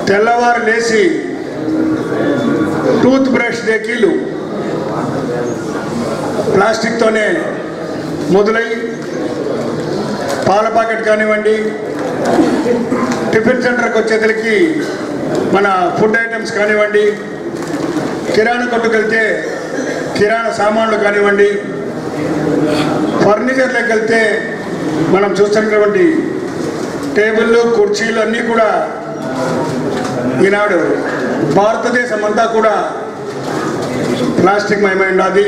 తెల్లవారు లేచి tooth brush డెక్కీలు ప్లాస్టిక్తోనే మొదలై పాల ప్యాకెట్ కానివ్వండి టిఫిన్ సెంటర్కి వచ్చేసరికి మన ఫుడ్ ఐటమ్స్ కానివ్వండి కిరాణా కొట్టుకు వెళ్తే కిరాణా సామాన్లు కానివ్వండి ఫర్నిచర్లోకి వెళ్తే మనం చూస్తున్నటువంటి టేబుళ్ళు కుర్చీలు అన్నీ కూడా ఈనాడు భారతదేశం అంతా కూడా ప్లాస్టిక్ మయమై ఉన్నది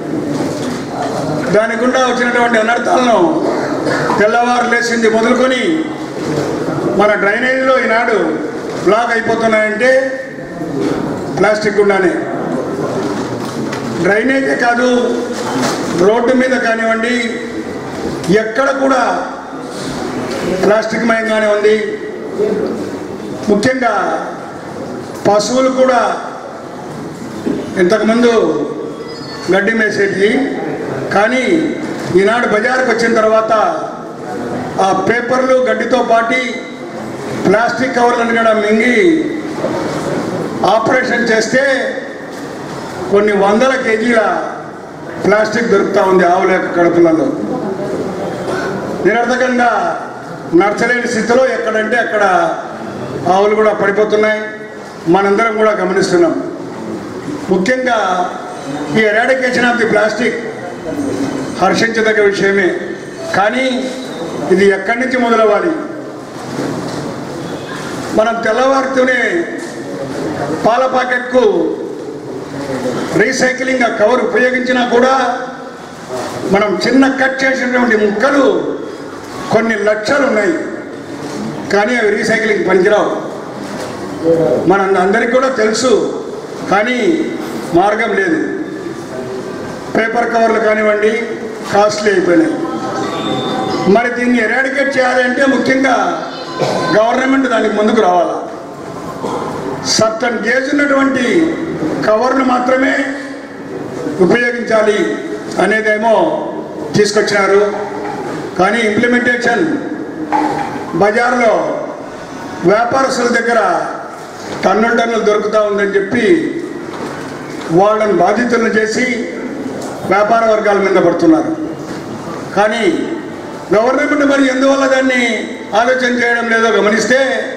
దాని గుండా వచ్చినటువంటి అనర్థాలను తెల్లవారు లేచింది మొదలుకొని మన డ్రైనేజీలో ఈనాడు బ్లాక్ అయిపోతున్నాయంటే ప్లాస్టిక్ గుండానే డ్రైనేజే కాదు రోడ్డు మీద కానివ్వండి ఎక్కడ కూడా ప్లాస్టిక్ మయంగానే ఉంది ముఖ్యంగా పశువులు కూడా ఇంతకుముందు గడ్డి మేసేది కానీ ఈనాడు బజారుకు వచ్చిన తర్వాత ఆ పేపర్లు గడ్డితో పాటి ప్లాస్టిక్ కవర్లను కూడా మింగి ఆపరేషన్ చేస్తే కొన్ని వందల కేజీల ప్లాస్టిక్ దొరుకుతూ ఉంది ఆవుల యొక్క కడుపులలో నిరర్థకంగా నడచలేని స్థితిలో ఎక్కడంటే అక్కడ ఆవులు కూడా పడిపోతున్నాయి మనందరం కూడా గమనిస్తున్నాం ముఖ్యంగా ఈ ఎరాడికేషన్ ఆఫ్ ది ప్లాస్టిక్ హర్షించదగ్గ విషయమే కానీ ఇది ఎక్కడి నుంచి మొదలవ్వాలి మనం తెల్లవారుతూనే పాల ప్యాకెట్కు రీసైక్లింగ్ ఆ కవర్ ఉపయోగించినా కూడా మనం చిన్న కట్ చేసినటువంటి ముక్కలు కొన్ని లక్షలు ఉన్నాయి కానీ అవి రీసైక్లింగ్ పనికిరావు మన అందరికీ కూడా తెలుసు కానీ మార్గం లేదు పేపర్ కవర్లు కానివ్వండి కాస్ట్లీ అయిపోయినాయి మరి దీన్ని ఎరాడికేట్ చేయాలంటే ముఖ్యంగా గవర్నమెంట్ దానికి ముందుకు రావాలి సర్టన్ గేజ్ ఉన్నటువంటి కవర్ను మాత్రమే ఉపయోగించాలి అనేదేమో తీసుకొచ్చినారు కానీ ఇంప్లిమెంటేషన్ బజార్లో వ్యాపారస్తుల దగ్గర టన్నుల టన్నులు దొరుకుతూ ఉందని చెప్పి వాళ్ళని బాధితులను చేసి వ్యాపార వర్గాల మీద పడుతున్నారు కానీ గవర్నమెంట్ మరి ఎందువల్ల దాన్ని ఆలోచన చేయడం లేదో గమనిస్తే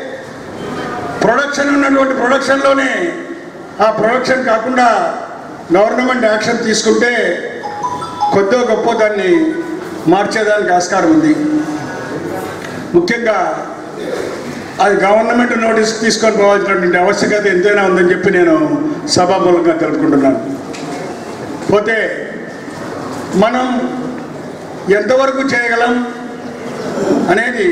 ప్రొడక్షన్ ఉన్నటువంటి ప్రొడక్షన్లోనే ఆ ప్రొడక్షన్ కాకుండా గవర్నమెంట్ యాక్షన్ తీసుకుంటే కొద్దో గొప్ప దాన్ని మార్చేదానికి ఆస్కారం ఉంది ముఖ్యంగా అది గవర్నమెంట్ నోటీస్ తీసుకొని పోవాల్సినటువంటి ఆవశ్యకత ఎంతైనా ఉందని చెప్పి నేను సభామూలంగా తెలుపుకుంటున్నాను పోతే మనం ఎంతవరకు చేయగలం అనేది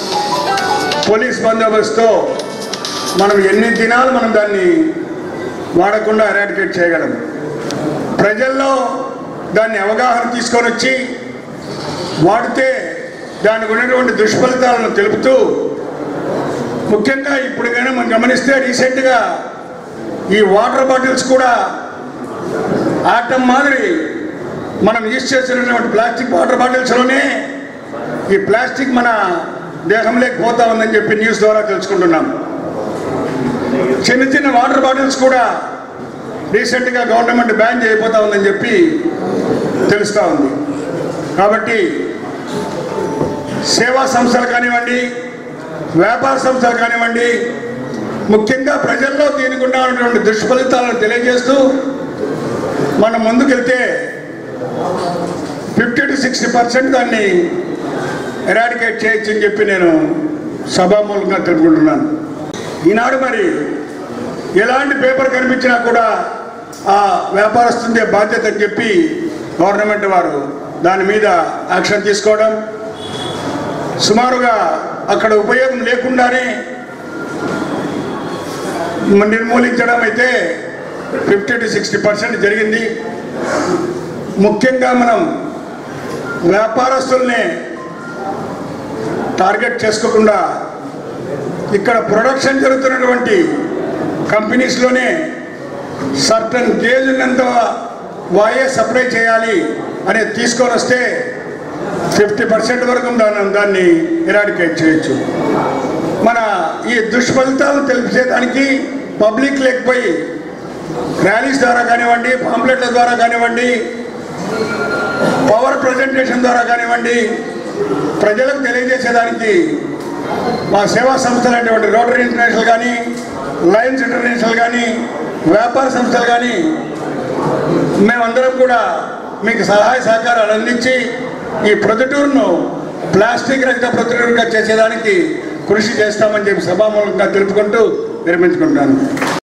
పోలీస్ బందోబస్తుతో మనం ఎన్ని దినాలు మనం దాన్ని వాడకుండా ఎరాడికేట్ చేయగలం ప్రజల్లో దాన్ని అవగాహన తీసుకొని వచ్చి వాడితే దానికి ఉన్నటువంటి దుష్ఫలితాలను తెలుపుతూ ముఖ్యంగా ఇప్పుడు కానీ మనం గమనిస్తే రీసెంట్గా ఈ వాటర్ బాటిల్స్ కూడా ఆటం మాదిరి మనం యూజ్ చేస్తున్నటువంటి ప్లాస్టిక్ వాటర్ బాటిల్స్లోనే ఈ ప్లాస్టిక్ మన దేహంలోకి పోతా ఉందని చెప్పి న్యూస్ ద్వారా తెలుసుకుంటున్నాం చిన్న చిన్న వాటర్ బాటిల్స్ కూడా రీసెంట్గా గవర్నమెంట్ బ్యాన్ చేయబోతా ఉందని చెప్పి తెలుస్తూ ఉంది కాబట్టి సేవా సంస్థలు కానివ్వండి వ్యాపార సంస్థలు కానివ్వండి ముఖ్యంగా ప్రజల్లో దీనికి ఉన్నటువంటి దుష్ఫలితాలను తెలియజేస్తూ మనం ముందుకెళ్తే ఫిఫ్టీ టు సిక్స్టీ పర్సెంట్ దాన్ని ఎరాడికేట్ చేయొచ్చు అని చెప్పి నేను సభామూలంగా తెలుపుకుంటున్నాను ఈనాడు మరి ఎలాంటి పేపర్ కనిపించినా కూడా ఆ వ్యాపారస్తుందే బాధ్యత అని చెప్పి గవర్నమెంట్ వారు దాని మీద యాక్షన్ తీసుకోవడం సుమారుగా అక్కడ ఉపయోగం లేకుండానే నిర్మూలించడం అయితే ఫిఫ్టీ టు సిక్స్టీ పర్సెంట్ జరిగింది ముఖ్యంగా మనం వ్యాపారస్తుల్ని టార్గెట్ చేసుకోకుండా ఇక్కడ ప్రొడక్షన్ జరుగుతున్నటువంటి కంపెనీస్లోనే సర్టన్ గేజ్ ఉన్నంత వాయే సప్లై చేయాలి అనేది తీసుకొని వస్తే ఫిఫ్టీ పర్సెంట్ వరకు దాన్ని దాన్ని ఎరాడికేట్ చేయొచ్చు మన ఈ దుష్ఫలితాలను తెలిపేదానికి పబ్లిక్ లేకపోయి ర్యాలీస్ ద్వారా కానివ్వండి పాంప్లెట్ల ద్వారా కానివ్వండి పవర్ ప్రజెంటేషన్ ద్వారా కానివ్వండి ప్రజలకు తెలియజేసేదానికి మా సేవా సంస్థలైనటువంటి రోటరీ ఇంటర్నేషనల్ కానీ లయన్స్ ఇంటర్నేషనల్ కానీ వ్యాపార సంస్థలు కానీ మేమందరం కూడా మీకు సహాయ సహకారాలు అందించి ఈ ప్రొద్దుటూరును ప్లాస్టిక్ రహిత ప్రొద్దుటూరుగా చేసేదానికి కృషి చేస్తామని చెప్పి సభామూలంగా తెలుపుకుంటూ విరమించుకుంటాను